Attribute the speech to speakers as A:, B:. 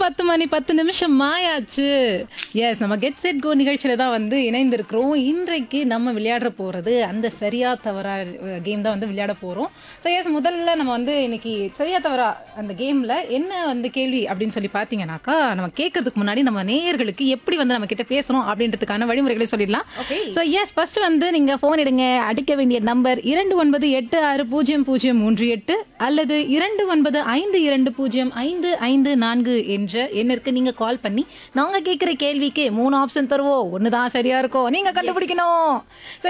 A: பத்து மணி பத்து நிமிஷம் மாயாச்சு எஸ் நம்ம கெட் செட் கோ நிகழ்ச்சியில தான் வந்து இணைந்திருக்கிறோம் இன்றைக்கு நம்ம விளையாட போறது அந்த சரியா தவறா கேம் தான் வந்து விளையாட போறோம் ஸோ எஸ் முதல்ல நம்ம வந்து இன்னைக்கு சரியா தவறா அந்த கேம்ல என்ன வந்து கேள்வி அப்படின்னு சொல்லி பார்த்தீங்கன்னாக்கா நம்ம கேட்கறதுக்கு முன்னாடி நம்ம நேயர்களுக்கு எப்படி வந்து நம்ம கிட்ட பேசணும் அப்படின்றதுக்கான வழிமுறைகளை சொல்லிடலாம்
B: Okay.
A: ஸோ எஸ் ஃபர்ஸ்ட் வந்து நீங்க ஃபோன் எடுங்க அடிக்க வேண்டிய நம்பர் இரண்டு ஒன்பது எட்டு ஆறு பூஜ்ஜியம் பூஜ்ஜியம் மூன்று எட்டு அல்லது இரண்டு ஒன்பது ஐந்து இரண்டு பூஜ்ஜியம் ஐந்து ஐந்து நான்கு என்ற எண்ணிற்கு நீங்க கால் பண்ணி நாங்க கேட்குற கேள்விக்கு மூணு ஆப்ஷன் தருவோம் ஒன்று தான் சரியா இருக்கும் நீங்க கண்டுபிடிக்கணும் So,